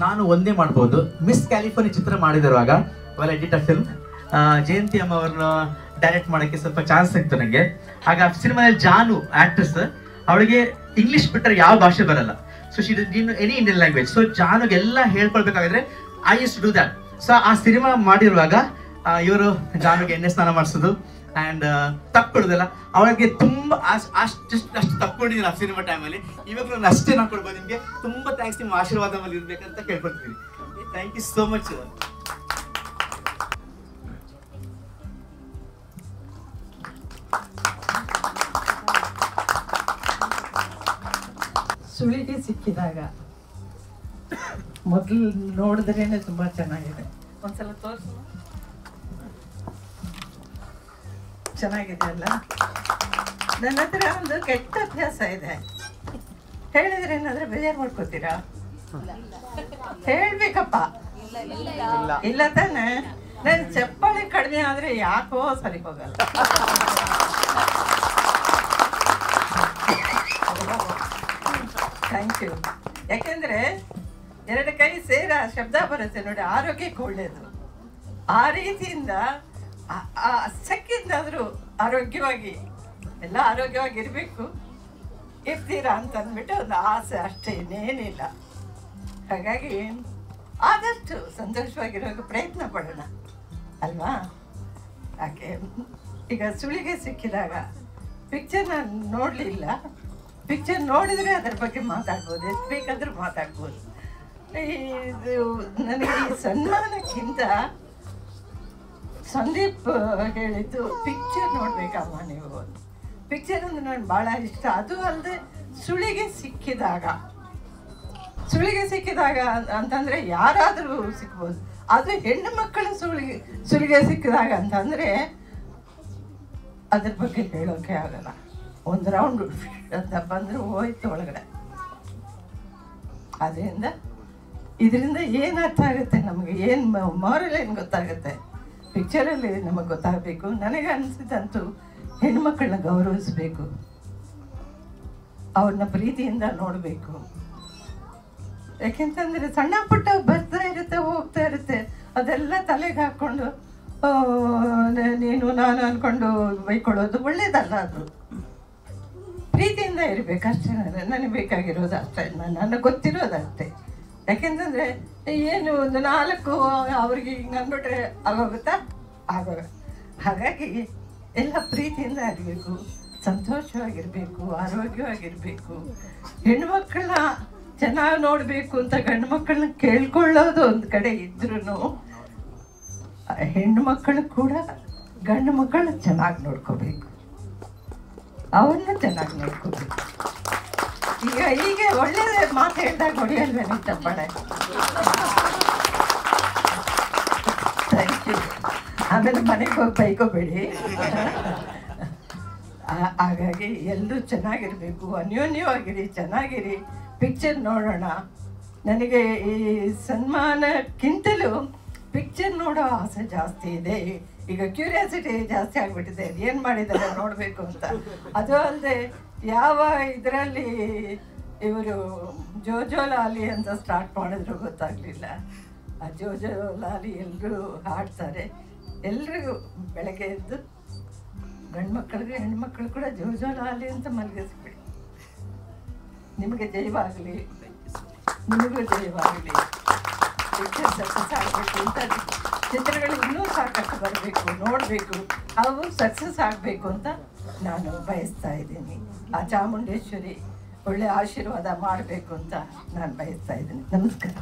ನಾನು ಒಂದೇ ಮಾಡ್ಬೋದು ಮಿಸ್ ಕ್ಯಾಲಿಫೋರ್ನಿಯಾ ಚಿತ್ರ ಮಾಡಿದಿರುವಾಗ ವೆಲ್ ಎಡಿಟರ್ ಫಿಲ್ಮ್ ಜಯಂತಿ ಅಮ್ಮ ಅವ್ರನ್ನ ಡೈರೆಕ್ಟ್ ಮಾಡೋಕ್ಕೆ ಸ್ವಲ್ಪ ಚಾನ್ಸ್ ಸಿಕ್ತು ನನಗೆ ಆಗ ಸಿನಿಮಾದಲ್ಲಿ ಜಾನು ಆಕ್ಟ್ರೆಸ್ ಅವಳಿಗೆ ಇಂಗ್ಲಿಷ್ ಬಿಟ್ಟರೆ ಯಾವ ಭಾಷೆ ಬರಲ್ಲ so she any Indian language so ಜಾನುಗೆ ಎಲ್ಲ ಹೇಳ್ಕೊಳ್ಬೇಕಾದ್ರೆ I used to do that so ಆ ಸಿನಿಮಾ ಮಾಡಿರುವಾಗ ಇವರು ಜಾನುಗೆ ಎಣ್ಣೆ ಸ್ನಾನ ಮಾಡಿಸೋದು ಅಂಡ್ ತಪ್ಪಿಕೊಳ್ಳೋದಲ್ಲ ಅವಳಿಗೆ ತುಂಬಾ ಅಷ್ಟ್- ಅಷ್ಟು ಅಷ್ಟು ತಪ್ಕೊಂಡಿದ್ದೀನಿ ಆ ಸಿನಿಮಾ ಟೈಮಲ್ಲಿ ಇವಾಗಲೂ ನಾನು ಅಷ್ಟೇ ನಾನು ಕೊಡ್ಬೋದು ನಿಮಗೆ ತುಂಬಾ ಥ್ಯಾಂಕ್ಸ್ ನಿಮ್ಮ ಆಶೀರ್ವಾದ ಮೇಲೆ ಇರ್ಬೇಕಂತ ಕೇಳ್ಕೊಳ್ತೀನಿ ಥ್ಯಾಂಕ್ ಯು ಸೋ ಮಚ್ ಸುಳಿಗೆ ಸಿಕ್ಕಿದಾಗ ಮೊದಲು ನೋಡಿದ್ರೇನೆ ತುಂಬಾ ಚೆನ್ನಾಗಿದೆ ಒಂದ್ಸಲ ತೋರಿಸು ಚೆನ್ನಾಗಿದೆ ಅಲ್ಲ ನನ್ನ ಹತ್ರ ಒಂದು ಕೆಟ್ಟ ಅಭ್ಯಾಸ ಇದೆ ಹೇಳಿದ್ರೆ ಏನಾದ್ರೆ ಬೇಜಾರು ಮಾಡ್ಕೋತೀರಾ ಹೇಳ್ಬೇಕಪ್ಪ ಇಲ್ಲ ತಾನೆ ನನ್ ಚಪ್ಪಾಳೆ ಕಡಿಮೆ ಆದ್ರೆ ಯಾಕೋ ಸರಿ ಹೋಗಲ್ಲ ಥ್ಯಾಂಕ್ ಯು ಯಾಕೆಂದ್ರೆ ಎರಡು ಕೈ ಸೇರ ಶಬ್ದ ಬರುತ್ತೆ ನೋಡಿ ಆರೋಗ್ಯಕ್ಕೆ ಒಳ್ಳೇದು ಆ ರೀತಿಯಿಂದ ಆ- ಆ ಸೆಕೆಂದಾದ್ರೂ ಆರೋಗ್ಯವಾಗಿ ಎಲ್ಲ ಆರೋಗ್ಯವಾಗಿ ಇರಬೇಕು ಇರ್ತೀರಾ ಅಂತ ಅಂದ್ಬಿಟ್ಟು ಒಂದು ಆಸೆ ಅಷ್ಟೇ ಇನ್ನೇನಿಲ್ಲ ಹಾಗಾಗಿ ಆದಷ್ಟು ಸಂತೋಷವಾಗಿರೋಕೆ ಪ್ರಯತ್ನ ಪಡೋಣ ಅಲ್ವಾ ಯಾಕೆ ಈಗ ಸುಳಿಗೆ ಸಿಕ್ಕಿದಾಗ ಪಿಕ್ಚರ್ ನಾನು ನೋಡಲಿಲ್ಲ ಪಿಕ್ಚರ್ ನೋಡಿದರೆ ಅದರ ಬಗ್ಗೆ ಮಾತಾಡ್ಬೋದು ಎಷ್ಟು ಬೇಕಾದ್ರೂ ಮಾತಾಡ್ಬೋದು ಇದು ನನಗೆ ಈ ಸನ್ಮಾನಕ್ಕಿಂತ ಸಂದೀಪ್ ಹೇಳಿದ್ದು ಪಿಕ್ಚರ್ ನೋಡ್ಬೇಕಮ್ಮ ನೀವು ಪಿಕ್ಚರ್ ಅಂದ್ರೆ ನನಗೆ ಭಾಳ ಇಷ್ಟ ಅದು ಅಲ್ಲದೆ ಸುಳಿಗೆ ಸಿಕ್ಕಿದಾಗ ಸುಳಿಗೆ ಸಿಕ್ಕಿದಾಗ ಅಂತ- ಅಂತಂದ್ರೆ ಯಾರಾದರೂ ಸಿಕ್ಬೋದು ಅದು ಹೆಣ್ಣು ಮಕ್ಕಳ ಸುಳಿಗೆ ಸುಳಿಗೆ ಸಿಕ್ಕಿದಾಗ ಅಂತಂದ್ರೆ ಅದ್ರ ಬಗ್ಗೆ ಹೇಳೋಕೆ ಆಗಲ್ಲ ಒಂದು ರೌಂಡ್ ಅಂತ ಬಂದ್ರೆ ಹೋಯ್ತು ಒಳಗಡೆ ಅದರಿಂದ ಇದರಿಂದ ಏನು ಅರ್ಥ ಆಗುತ್ತೆ ನಮಗೆ ಏನು ಮಾರಲ್ ಏನು ಗೊತ್ತಾಗುತ್ತೆ ಪಿಕ್ಚರಲ್ಲಿ ನಮಗೆ ಗೊತ್ತಾಗಬೇಕು ನನಗೆ ಅನಿಸಿದಂತೂ ಹೆಣ್ಮಕ್ಳನ್ನ ಗೌರವಿಸ್ಬೇಕು ಅವ್ರನ್ನ ಪ್ರೀತಿಯಿಂದ ನೋಡಬೇಕು ಯಾಕೆಂತಂದ್ರೆ ಸಣ್ಣ ಪುಟ್ಟ ಬರ್ತಾ ಇರುತ್ತೆ ಹೋಗ್ತಾ ಇರುತ್ತೆ ಅದೆಲ್ಲ ತಲೆಗೆ ಹಾಕ್ಕೊಂಡು ಆ, ನ- ನೀನು ನಾನು ಅನ್ಕೊಂಡು ಬೈಕೊಳ್ಳೋದು ಒಳ್ಳೇದಲ್ಲ ಅದು ಪ್ರೀತಿಯಿಂದ ಇರ್ಬೇಕು ಅಷ್ಟೇ ನನಗೆ ನನಗೆ ಬೇಕಾಗಿರೋದು ಅಷ್ಟೇ ನಾನು ನನಗೆ ಗೊತ್ತಿರೋದು ಅಷ್ಟೇ ಯಾಕೆಂತಂದ್ರೆ ಏನು ಒಂದು ನಾಲ್ಕು ಅವ್ರಿಗೆ ಹಿಂಗೆ ಅಂದ್ಬಿಟ್ರೆ ಆಗೋಗುತ್ತಾ ಆಗೋಗ ಹಾಗಾಗಿ ಎಲ್ಲ ಪ್ರೀತಿಯಿಂದ ಇರಬೇಕು ಸಂತೋಷವಾಗಿರ್ಬೇಕು ಆರೋಗ್ಯವಾಗಿರ್ಬೇಕು ಹೆಣ್ಮಕ್ಳನ್ನ ಚೆನ್ನಾಗಿ ನೋಡಬೇಕು ಅಂತ ಗಂಡು ಮಕ್ಕಳನ್ನ ಕೇಳ್ಕೊಳ್ಳೋದು ಒಂದು ಕಡೆ ಇದ್ರೂ ಹೆಣ್ಣು ಮಕ್ಕಳು ಕೂಡ ಗಂಡು ಮಕ್ಕಳನ್ನ ಚೆನ್ನಾಗಿ ನೋಡ್ಕೋಬೇಕು ಅವನ್ನ ಚೆನ್ನಾಗಿ ನೋಡ್ಕೋಬೇಕು ಈಗ ಹೀಗೆ ಒಳ್ಳೆ ಮಾತು ಹೇಳಿದಾಗ ಹೊಡೆಯಲ್ವೇ ನೀವು ಚಪ್ಪಾಳೆ ಥ್ಯಾಂಕ್ ಯು ಆಮೇಲೆ ಮನೆಗೆ ಹೋಗಿ ಬೈಕೋಬೇಡಿ ಆ- ಹಾಗಾಗಿ ಎಲ್ಲರೂ ಚೆನ್ನಾಗಿರ್ಬೇಕು ಅನ್ಯೋನ್ಯವಾಗಿರಿ ಚೆನ್ನಾಗಿರಿ ಪಿಕ್ಚರ್ ನೋಡೋಣ ನನಗೆ ಈ ಸನ್ಮಾನಕ್ಕಿಂತಲೂ ಪಿಕ್ಚರ್ ನೋಡೋ ಆಸೆ ಜಾಸ್ತಿ ಇದೆ ಈಗ ಕ್ಯೂರಿಯಾಸಿಟಿ ಜಾಸ್ತಿ ಆಗ್ಬಿಟ್ಟಿದೆ ಏನು ಮಾಡಿದ್ದಾರೆ ನೋಡಬೇಕು ಅಂತ ಅದು ಅಲ್ಲದೆ ಯಾವ ಇದರಲ್ಲಿ ಇವರು ಜೋಜೋ ಲಾಲಿ ಅಂತ ಸ್ಟಾರ್ಟ್ ಮಾಡಿದ್ರು ಗೊತ್ತಾಗಲಿಲ್ಲ ಆ ಜೋಜೋ ಲಾಲಿ ಎಲ್ಲರೂ ಹಾಡ್ತಾರೆ ಎಲ್ರಿಗೂ ಬೆಳಗ್ಗೆ ಎದ್ದು ಗಂಡು ಮಕ್ಕಳಿಗೆ ಹೆಣ್ಮಕ್ಳು ಕೂಡ ಜೋಜೋ ಲಾಲಿ ಅಂತ ಮಲಗಿಸ್ಬಿಡಿ ನಿಮಗೆ ಜಯವಾಗಲಿ ನಿಮಗೂ ಜಯವಾಗಲಿ ಪಿಕ್ಚರ್ ಸಕ್ಸಸ್ ಆಗಬೇಕು ಅಂತ ಚಿತ್ರಗಳು ಇನ್ನೂ ಸಾಕಷ್ಟು ಬರಬೇಕು ನೋಡಬೇಕು ಅವು ಸಕ್ಸಸ್ ಆಗಬೇಕು ಅಂತ ನಾನು ಬಯಸ್ತಾ ಇದ್ದೀನಿ ಆ ಚಾಮುಂಡೇಶ್ವರಿ ಒಳ್ಳೆ ಆಶೀರ್ವಾದ ಮಾಡಬೇಕು ಅಂತ ನಾನು ಬಯಸ್ತಾ ಇದ್ದೀನಿ ನಮಸ್ಕಾರ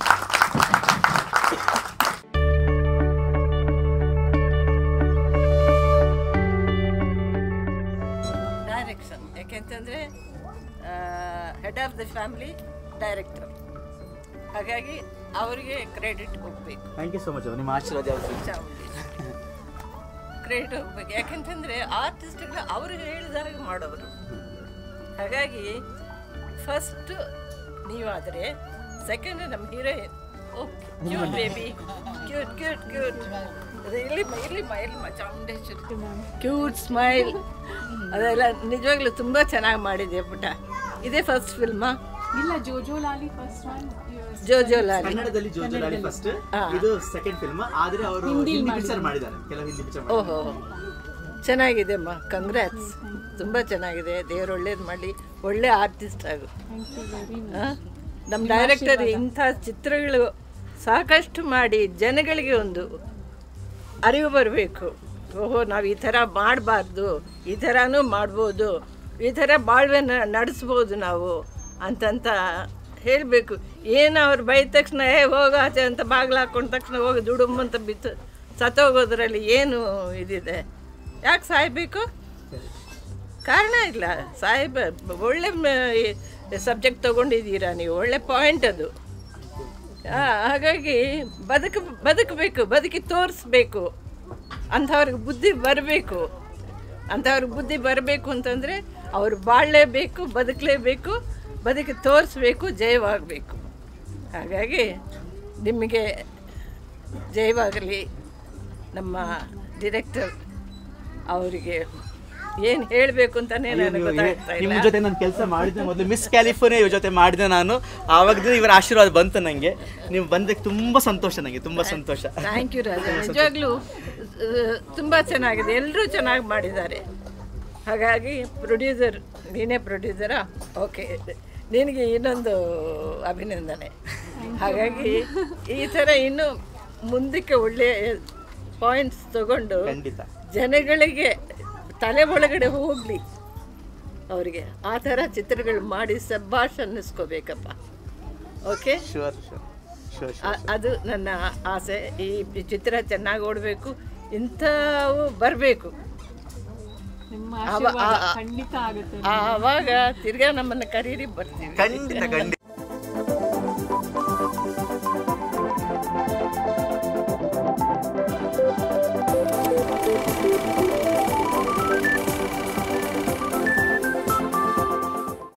ಡೈರೆಕ್ಷನ್ ಯಾಕೆಂತಂದರೆ head of the family director ಹಾಗಾಗಿ ಅವರಿಗೆ ಕ್ರೆಡಿಟ್ ಹೋಗ್ಬೇಕು ಥ್ಯಾಂಕ್ ಯು ಸೊ ಮಚ್ ನಿಮ್ಮ ಆಶೀರ್ವಾದ ಯಾವತ್ತೂ ಚಾಮುಂಡಿ ಕ್ರೆಡಿಟ್ ಹೋಗ್ಬೇಕು ಯಾಕೆಂತಂದರೆ ಆರ್ಟಿಸ್ಟ್ಗಳು ಅವರು ಹೇಳಿದಾಗ ಮಾಡೋರು ಹಾಗಾಗಿ ಫಸ್ಟ್ ನೀವಾದರೆ ಸೆಕೆಂಡ್ ನಮ್ಮ heroine oh cute baby cute cute cute ಇಲ್ಲಿ ಇಲ್ಲಿ ಇಲ್ಲಿ ಚಾಮುಂಡೇಶ್ವರಿ ಕ್ಯೂಟ್ ಸ್ಮೈಲ್ ಅದೆಲ್ಲ ನಿಜವಾಗ್ಲೂ ತುಂಬ ಚೆನ್ನಾಗಿ ಮಾಡಿದೆ ಪುಟ್ಟ ಇದೇ ಫಸ್ಟ್ ಫಿಲ್ಮಾ ಇಲ್ಲ ಜೋಜೋ ಲಾಲಿ ಫಸ್ಟ್ ಒನ್ ಜೋಜೋ ಲಾಲಿ ಕನ್ನಡದಲ್ಲಿ ಜೋಜೋಲಾಲಿ ಫಸ್ಟ್ ಇದು ಸೆಕೆಂಡ್ ಫಿಲ್ಮ್ ಆದ್ರೆ ಅವರು ಹಿಂದಿ ಪಿಕ್ಚರ್ ಮಾಡಿದ್ದಾರೆ ಕೆಲವು ಹಿಂದಿ ಪಿಕ್ಚರ್ ಓಹೋ ಚೆನ್ನಾಗಿದೆ ಅಮ್ಮ ಕಂಗ್ರ್ಯಾಟ್ಸ್ ತುಂಬ ಚೆನ್ನಾಗಿದೆ ದೇವ್ರು ಒಳ್ಳೇದು ಮಾಡಲಿ ಒಳ್ಳೆ ಆರ್ಟಿಸ್ಟ್ ಆಗು ಥ್ಯಾಂಕ್ ಯು ವೆರಿ ಆ? ನಮ್ಮ ಡೈರೆಕ್ಟರ್ ಇಂಥ ಚಿತ್ರಗಳು ಸಾಕಷ್ಟು ಮಾಡಿ ಜನಗಳಿಗೆ ಒಂದು ಅರಿವು ಬರಬೇಕು ಓಹೋ ನಾವು ಈ ಥರ ಮಾಡಬಾರ್ದು ಈ ಥರನೂ ಮಾಡ್ಬೋದು ಈ ಥರ ಬಾಳ್ವೆ ನ- ನಡೆಸ್ಬೋದು ನಾವು ಅಂತಂತ ಹೇಳಬೇಕು ಏನು ಅವ್ರು ಬೈದ ತಕ್ಷಣ ಏ ಹೋಗು ಆಚೆ ಅಂತ ಬಾಗಿಲು ಹಾಕೊಂಡ ತಕ್ಷಣ ಹೋಗಿ ದುಡುಮ್ ಅಂತ ಬಿತ್ತು ಸತ್ತೋಗೋದ್ರಲ್ಲಿ ಏನು ಇದಿದೆ ಯಾಕೆ ಸಾಯಬೇಕು ಕಾರಣ ಇಲ್ಲ ಸಾಹೇಬ ಒಳ್ಳೆ ಸಬ್ಜೆಕ್ಟ್ ತಗೊಂಡಿದ್ದೀರಾ ನೀವು ಒಳ್ಳೆ ಪಾಯಿಂಟ್ ಅದು ಆ, ಹಾಗಾಗಿ ಬದುಕ ಬದುಕಬೇಕು ಬದುಕಿ ತೋರಿಸ್ಬೇಕು ಅಂಥವ್ರಿಗೆ ಬುದ್ಧಿ ಬರಬೇಕು ಅಂಥವ್ರಿಗೆ ಬುದ್ಧಿ ಬರಬೇಕು ಅಂತಂದರೆ ಅವರು ಬಾಳಲೇಬೇಕು ಬದುಕಲೇಬೇಕು ಬದುಕಿ ತೋರಿಸ್ಬೇಕು ಜಯವಾಗಬೇಕು ಹಾಗಾಗಿ ನಿಮಗೆ ಜಯವಾಗಲಿ ನಮ್ಮ ಡಿರೆಕ್ಟರ್ ಅವರಿಗೆ ಏನು ಹೇಳಬೇಕು ಅಂತಾನೆ ನನಗೆ ಗೊತ್ತಾಗ್ತಾ ನಿಮ್ಮ ಇಲ್ಲ ಜೊತೆ ನಾನು ಕೆಲಸ ಮಾಡಿದ್ದೆ ಮೊದಲು ಮಿಸ್ ಕ್ಯಾಲಿಫೋರ್ನಿಯಾ ಇವ್ರ ಜೊತೆ ಮಾಡಿದೆ ನಾನು ಆವಾಗದಿಂದ ಇವರ ಆಶೀರ್ವಾದ ಬಂತು ನನಗೆ ನೀವು ಬಂದಕ್ಕೆ ತುಂಬ ಸಂತೋಷ ನನಗೆ ತುಂಬ ಸಂತೋಷ ಥ್ಯಾಂಕ್ ಯು ರಾಜ ನಿಜವಾಗ್ಲೂ ತುಂಬ ಚೆನ್ನಾಗಿದೆ ಎಲ್ಲರೂ ಚೆನ್ನಾಗಿ ಮಾಡಿದ್ದಾರೆ ಹಾಗಾಗಿ ಪ್ರೊಡ್ಯೂಸರ್ ನೀನೇ ಪ್ರೊಡ್ಯೂಸರಾ ಓಕೆ ನಿನಗೆ ಇನ್ನೊಂದು ಅಭಿನಂದನೆ ಹಾಗಾಗಿ ಈ ಥರ ಇನ್ನು ಮುಂದಕ್ಕೆ ಒಳ್ಳೆಯ ಪಾಯಿಂಟ್ಸ್ ತಗೊಂಡು ಖಂಡಿತ ಜನಗಳಿಗೆ ತಲೆ ಒಳಗಡೆ ಹೋಗಲಿ ಅವರಿಗೆ ಆ ಥರ ಚಿತ್ರಗಳು ಮಾಡಿ ಸಬ್ಬಾಷ್ ಅನ್ನಿಸ್ಕೋಬೇಕಪ್ಪ ಓಕೆ ಶೂರ್ ಶೂರ್ ಶೂರ್ ಅ- ಅದು ನನ್ನ ಆಸೆ ಈ ಚಿತ್ರ ಚೆನ್ನಾಗಿ ಓಡಬೇಕು ಇಂಥವು ಬರಬೇಕು ನಿಮ್ಮ ಅವ- ಆಶೀರ್ವಾದ ಆ- ಆ- ಖಂಡಿತ ಆಗುತ್ತೆ ಆವಾಗ ತಿರ್ಗಾ ನಮ್ಮನ್ನು ಕರೀರಿ ಬರ್ತೀವಿ ಖಂಡಿತ ಖಂಡಿತ